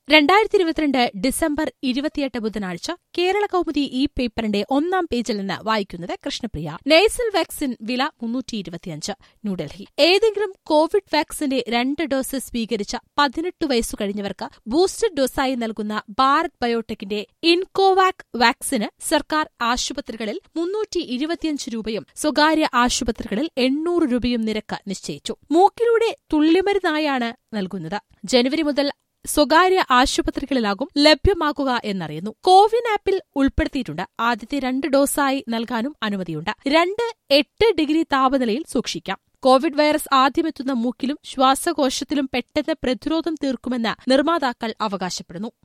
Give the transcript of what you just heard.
രണ്ടായിരത്തി ഇരുപത്തിരണ്ട് ഡിസംബർ ഇരുപത്തിയെട്ട് ബുധനാഴ്ച കേരള കൗമുദി ഈ പേപ്പറിന്റെ ഒന്നാം പേജിൽ നിന്ന് വായിക്കുന്നത് കൃഷ്ണപ്രിയ നേസൽ വാക്സിൻ വില മുന്നൂറ്റി ഇരുപത്തിയഞ്ച് ന്യൂഡൽഹി ഏതെങ്കിലും കോവിഡ് വാക്സിന്റെ രണ്ട് ഡോസ് സ്വീകരിച്ച പതിനെട്ട് വയസ്സു കഴിഞ്ഞവർക്ക് ബൂസ്റ്റർ ഡോസായി നൽകുന്ന ഭാരത് ബയോടെക്കിന്റെ ഇൻകോവാക് വാക്സിന് സർക്കാർ ആശുപത്രികളിൽ മുന്നൂറ്റി ഇരുപത്തിയഞ്ച് രൂപയും സ്വകാര്യ ആശുപത്രികളിൽ എണ്ണൂറ് രൂപയും നിരക്ക് നിശ്ചയിച്ചു മൂക്കിലൂടെ തുള്ളിമരുന്നായാണ് നൽകുന്നത് ജനുവരി മുതൽ സ്വകാര്യ ആശുപത്രികളിലാകും ലഭ്യമാക്കുക എന്നറിയുന്നു കോവിൻ ആപ്പിൽ ഉൾപ്പെടുത്തിയിട്ടുണ്ട് ആദ്യത്തെ രണ്ട് ഡോസായി നൽകാനും അനുമതിയുണ്ട് രണ്ട് എട്ട് ഡിഗ്രി താപനിലയിൽ സൂക്ഷിക്കാം കോവിഡ് വൈറസ് ആദ്യമെത്തുന്ന മൂക്കിലും ശ്വാസകോശത്തിലും പെട്ടെന്ന് പ്രതിരോധം തീർക്കുമെന്ന് നിർമ്മാതാക്കൾ അവകാശപ്പെടുന്നു